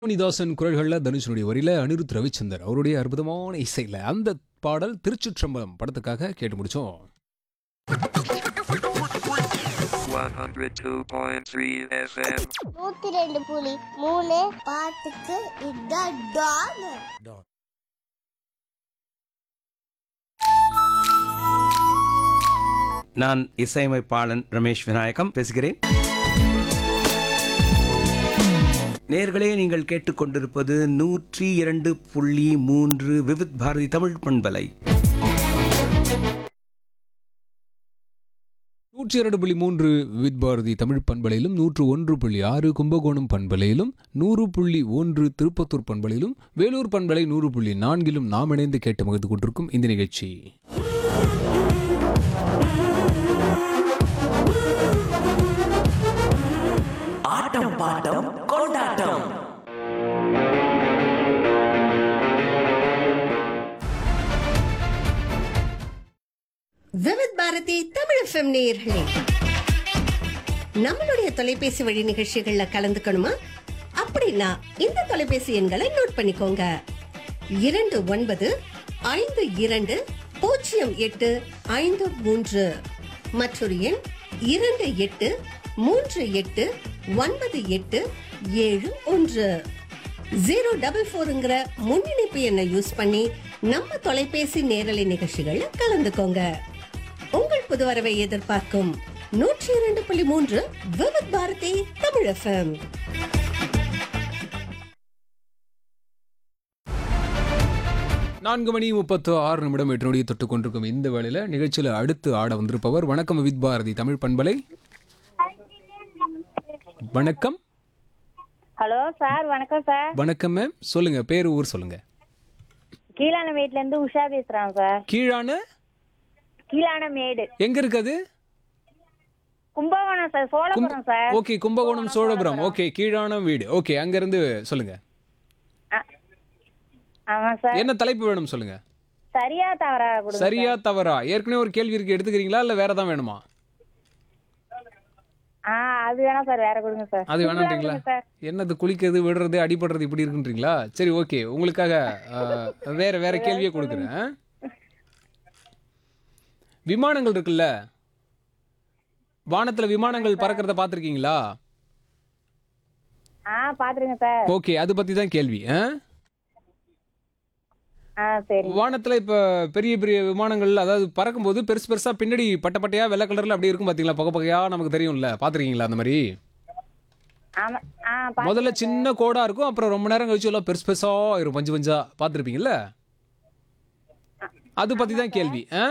மணிதாசன் குரல்களில் தனுஷனுடைய வரியில அனிருத் ரவிச்சந்தர் அவருடைய அற்புதமான இசையில் அந்த பாடல் திருச்சிற்றம்பலம் படத்துக்காக கேட்டு முடிச்சோம் 102.3 FM. நூத்தி ரெண்டு புலி மூணு பாட்டுக்கு இதான் டான் நான் இசையமைப்பாளன் ரமேஷ் விநாயகம் பேசுகிறேன் நேர்களே நீங்கள் கேட்டுக்கொண்டிருப்பது நூற்றி இரண்டு புள்ளி மூன்று விவித் பாரதி தமிழ் பண்பலை நூற்றி இரண்டு புள்ளி மூன்று வித் பாரதி தமிழ் பண்பலையிலும் நூற்று ஒன்று புள்ளி ஆறு கும்பகோணம் பண்பலையிலும் நூறு புள்ளி ஒன்று திருப்பத்தூர் பண்பலையிலும் வேலூர் பண்பலை நூறு புள்ளி நான்கிலும் நாம் இணைந்து கேட்டு மகிழ்ந்து கொண்டிருக்கும் இந்த நிகழ்ச்சி ஆட்டம் பாட்டம் கொண்டாட்டம் விவித் பாரதி தமிழ் எஃப்எம் நேயர்களே நம்மளுடைய தொலைபேசி வழி நிகழ்ச்சிகள்ல கலந்துக்கணுமா அப்படின்னா இந்த தொலைபேசி எண்களை நோட் பண்ணிக்கோங்க இரண்டு ஒன்பது ஐந்து இரண்டு பூஜ்ஜியம் எட்டு ஐந்து மூன்று மற்றொரு எண் இரண்டு எட்டு மூன்று எட்டு ஒன்பது எட்டு ஏழு ஒன்று ஜீரோ டபுள் ஃபோருங்கிற முன்னிணைப்பு எண்ணை யூஸ் பண்ணி நம்ம தொலைபேசி நேரலை நிகழ்ச்சிகள்ல கலந்துக்கோங்க உங்கள் புது வரவை எதிர்பார்க்கும் நூற்றி இரண்டு புள்ளி மூன்று விவித் பாரதி தமிழ் எஃப்எம் நான்கு மணி முப்பத்து ஆறு நிமிடம் எட்டு நொடியை தொட்டு கொண்டிருக்கும் இந்த வேளையில நிகழ்ச்சியில் அடுத்து ஆட வந்திருப்பவர் வணக்கம் வித் பாரதி தமிழ் பண்பலை வணக்கம் ஹலோ சார் வணக்கம் சார் வணக்கம் மேம் சொல்லுங்க பேர் ஊர் சொல்லுங்க கீழான மேட்ல இருந்து உஷா பேசுறான் சார் கீழான கீழான மேடு எங்க இருக்குது Kumbakonam sir Cholapuram sir okay Kumbakonam Cholapuram okay கீழான வீடு ஓகே அங்க இருந்து சொல்லுங்க ஆமா சார் என்ன தலைப்பு வேணும் சொல்லுங்க சரியா தவறா கொடுங்க சரியா தவறா ஏற்கனவே ஒரு கேள்வி இருக்கு எடுத்துக்கிறீங்களா இல்ல வேற தான் வேணுமா ஆ அது வேணா சார் வேற கொடுங்க சார் அது வேணான்றீங்களா கொடுங்க சார் என்னது குளிக்கிறது விடுறது அடிபடுறது இப்படி இருக்குன்றீங்களா சரி ஓகே உங்களுக்காக அஹ், வேற வேற கேள்வியே கொடுக்குறேன் விமானங்கள் இருக்குல்ல வானத்துல விமானங்கள் பறக்கிறத பார்த்திருக்கீங்களா ஆ பாத்துருங்க சார் ஓகே அது பத்தி தான் கேள்வி ஆ? ஆ சரி வானத்துல இப்ப பெரிய பெரிய விமானங்கள் அதாவது பறக்கும்போது பெருசு பெருசா பின்னாடி பட்ட பட்டையா வெள்ளை கலர்ல அப்படி இருக்கும் பாத்தீங்களா புகை புகையா நமக்கு தெரியும்ல பாத்திருக்கீங்களா அந்த மாதிரி ஆமா ஆ பாத்து- முதல்ல சின்ன கோடா இருக்கும் அப்புறம் ரொம்ப நேரம் கழிச்சு எல்லாம் பெருசு பெருசா ஆயிரும் பஞ்சு பஞ்சா பார்த்துருப்பீங்கல்ல அது பத்தி தான் கேள்வி ஆ?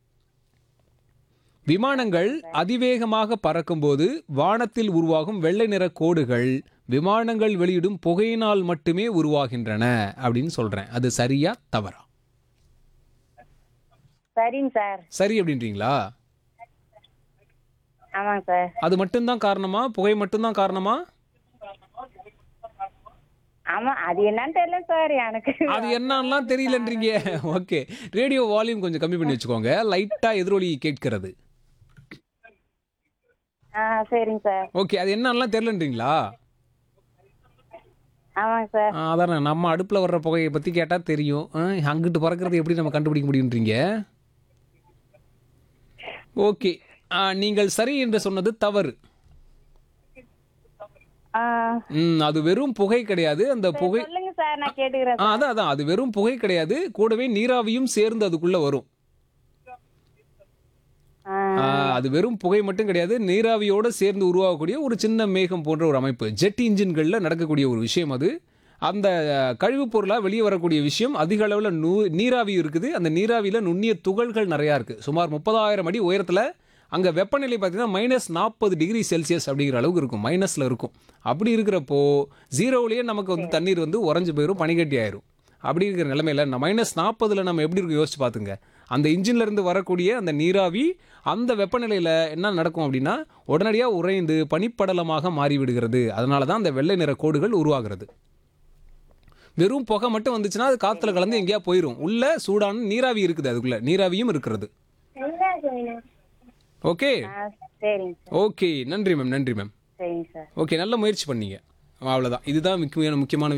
விமானங்கள் அதிவேகமாக பறக்கும்போது வானத்தில் உருவாகும் வெள்ளை நிற கோடுகள் விமானங்கள் வெளியிடும் புகையினால் மட்டுமே உருவாகின்றன அப்படின்னு சொல்றேன் அது சரியா தவறா சரிங்க சார் சரி அப்படின்றீங்களா ஆமாங்க சார் அது மட்டும்தான் காரணமா புகை மட்டும்தான் காரணமா ஆமா அது என்னன்னு தெரியல சார் எனக்கு அது என்னலாம் தெரியலன்றீங்க ஓகே ரேடியோ வால்யூம் கொஞ்சம் கம்மி பண்ணி வச்சுக்கோங்க லைட்டா எதிரொலி கேட்கிறது ஆ சரிங்க சார் ஓகே அது என்னலாம் தெரியலன்றீங்களா ஆமாங்க சார் ஆ, அதானே நம்ம அடுப்பில் வர்ற புகையை பற்றி கேட்டால் தெரியும் ஆ, அங்கிட்டு பறக்கிறது எப்படி நம்ம கண்டுபிடிக்க முடியுன்றீங்க ஓகே ஆ, நீங்கள் சரி என்று சொன்னது தவறு ஆ ம் அது வெறும் புகை கிடையாது அந்த புகை சொல்லுங்க சார் நான் கேட்டுக்கிறேன் ஆ அதான் அதான் அது வெறும் புகை கிடையாது கூடவே நீராவியும் சேர்ந்து அதுக்குள்ள வரும் ஆ ஆ, அது வெறும் புகை மட்டும் கிடையாது நீராவியோட சேர்ந்து உருவாகக்கூடிய ஒரு சின்ன மேகம் போன்ற ஒரு அமைப்பு ஜெட் இன்ஜின்களில் நடக்கக்கூடிய ஒரு விஷயம் அது அந்த கழிவுப் பொருளாக வெளியே வரக்கூடிய விஷயம் அதிக அளவில் நூ நீராவி இருக்குது அந்த நீராவியில் நுண்ணிய துகள்கள் நிறையா இருக்குது சுமார் முப்பதாயிரம் அடி உயரத்தில் அங்கே வெப்பநிலை பார்த்தீங்கன்னா மைனஸ் நாற்பது டிகிரி செல்சியஸ் அப்படிங்கிற அளவுக்கு இருக்கும் மைனஸில் இருக்கும் அப்படி இருக்கிறப்போ ஜீரோவிலேயே நமக்கு வந்து தண்ணீர் வந்து உறைஞ்சு போயிடும் பனிக்கட்டி ஆயிரும் அப்படி இருக்கிற நிலமையில நம்ம மைனஸ் நாற்பதுல நம்ம எப்படி இருக்கும் யோசிச்சு பார்த்துங்க அந்த இன்ஜின்ல இருந்து வரக்கூடிய அந்த நீராவி அந்த வெப்பநிலையில என்ன நடக்கும் அப்படின்னா உடனடியாக உறைந்து பனிப்படலமாக மாறிவிடுகிறது அதனால தான் அந்த வெள்ளை நிற கோடுகள் உருவாகிறது வெறும் புகை மட்டும் வந்துச்சுன்னா அது காத்துல கலந்து எங்கேயா போயிடும் உள்ள சூடான நீராவி இருக்குது அதுக்குள்ள நீராவியும் இருக்கிறது ஓகே ஆ சரிங்க சார் ஓகே நன்றி மேம் நன்றி மேம் சரிங்க சார் ஓகே நல்ல முயற்சி பண்ணீங்க அவ்வளோதான் இதுதான் முக்கியமான முக்கியமான